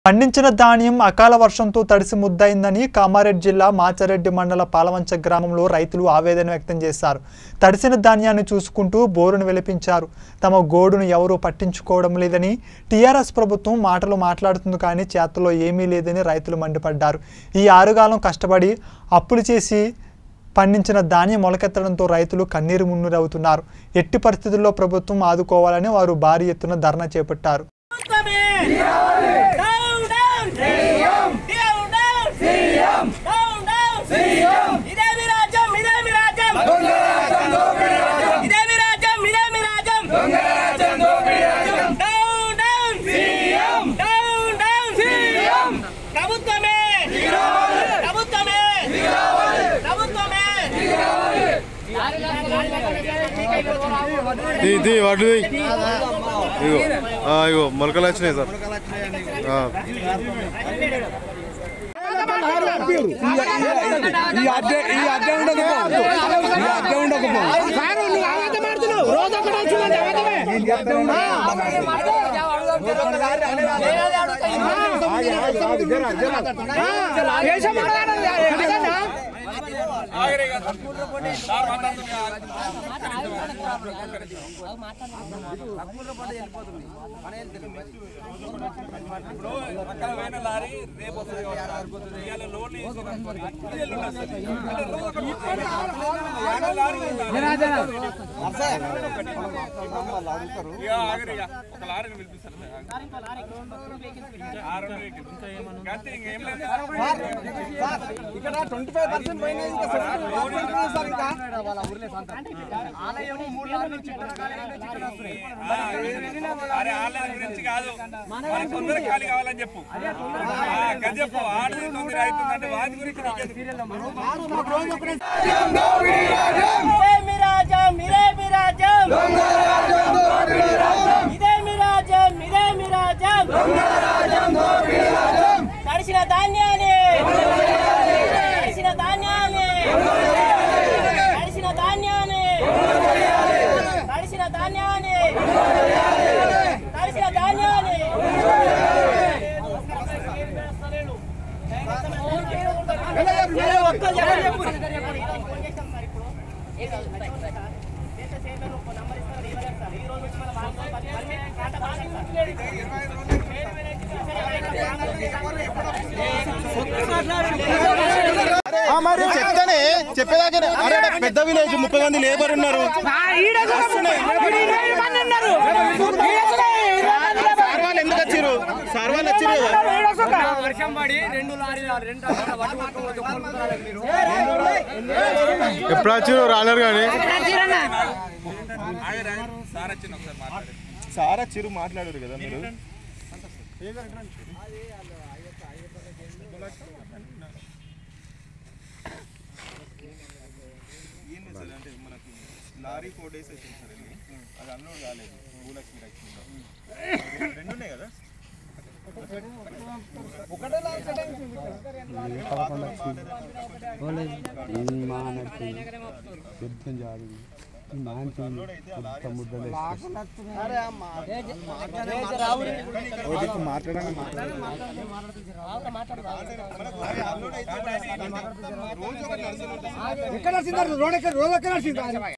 పండించిన ధాన్యం అకాల వర్షంతో తడిసి ముద్దయిందని కామారెడ్డి జిల్లా మాచారెడ్డి మండల పాలవంచ గ్రామంలో రైతులు ఆవేదన వ్యక్తం చేశారు తడిసిన ధాన్యాన్ని చూసుకుంటూ బోరును వెలిపించారు తమ గోడును ఎవరూ పట్టించుకోవడం లేదని టీఆర్ఎస్ ప్రభుత్వం మాటలు మాట్లాడుతుంది కానీ చేతల్లో ఏమీ లేదని రైతులు మండిపడ్డారు ఈ ఆరుగాలం కష్టపడి అప్పులు చేసి పండించిన ధాన్యం మొలకెత్తడంతో రైతులు కన్నీరు మున్నీరవుతున్నారు ఎట్టి పరిస్థితుల్లో ప్రభుత్వం ఆదుకోవాలని వారు భారీ ఎత్తున ధర్నా చేపట్టారు down down CM down down CM down down CM ఇదే మీ రాజ్యం ఇదే మీ రాజ్యం దొంగ రాజ్యం దోపిడీ రాజ్యం ఇదే మీ రాజ్యం ఇదే మీ రాజ్యం దొంగ రాజ్యం దోపిడీ రాజ్యం down down CM down down CM ప్రభుత్వమే దిగావాలి ప్రభుత్వమే దిగావాలి ప్రభుత్వమే తీ తీ వాటి తీ. ఇగో ఆ, ఇగో మొలకలు వచ్చినాయి సార్ ఆ. ఈ అద్దె ఈ అద్దె ఉండకపో ఈ అద్దె ఉండకపో సారు నువ్వు అబద్ధం ఆడుతున్నావు రోజు ఒకటి వచ్చిందంటే అబద్ధమే ఆ, దేశం ఆడాలి. అదేనా? ఇక్కడ ట్వంటీ ఫైవ్ పర్సెంట్ పోయినాయి ఇంకా సెవెంటీ పర్సెంట్ సార్ ఇంకా అరే ఆన్లైన్ గురించి కాదు మరి తొందర ఖాళీ కావాలని చెప్పు ఆ, గది చెప్పు ఆడది తొందర అవుతుందంటే వాటి గురించి నీకెందుకు? ఇదే మీ రాజ్యం ఇదే మీ రాజ్యం దొంగ రాజ్యం దోపిడీ రాజ్యం ఇదే మీ రాజ్యం ఇదే మీ రాజ్యం దొంగ రాజ్యం దోపిడీ రాజ్యం తడిసిన ధాన్యాన్ని తడిసిన ధాన్యాన్ని తడిసిన ధాన్యాన్ని తడిసిన ధాన్యాన్ని తడిసిన ధాన్యాన్ని ఒక్క చెప్పు మరి చెప్తానే చెప్పేదాకా అరే పెద్ద విలేజ్ ముప్పై మంది లేబర్ ఉన్నారు ఆ, ఈడ కూడా ఈడ ఇరవై మంది ఉన్నారు. ఈడ కూడా ఇరవై మంది ఉన్నారు. సార్ వాళ్ళు ఎందుకు వచ్చారు సార్ వాళ్ళు వచ్చారు కదా ఈడ సుఖ. ఎప్పుడు వచ్చారు రాలేరు కానీ సార్ వచ్చిరు మాట్లాడారు కదా మీరు లారీ ఫోర్ డేస్ వచ్చింది సార్ వెళ్ళి అది అన్లోడ్ కాలేదు భూలక్ష్మి రక్షణ రెండు ఉన్నాయి కదా ఎక్కడ నడిచింది రోడ్ ఎక్కడ రోడ్ ఎక్కడ నడిచింది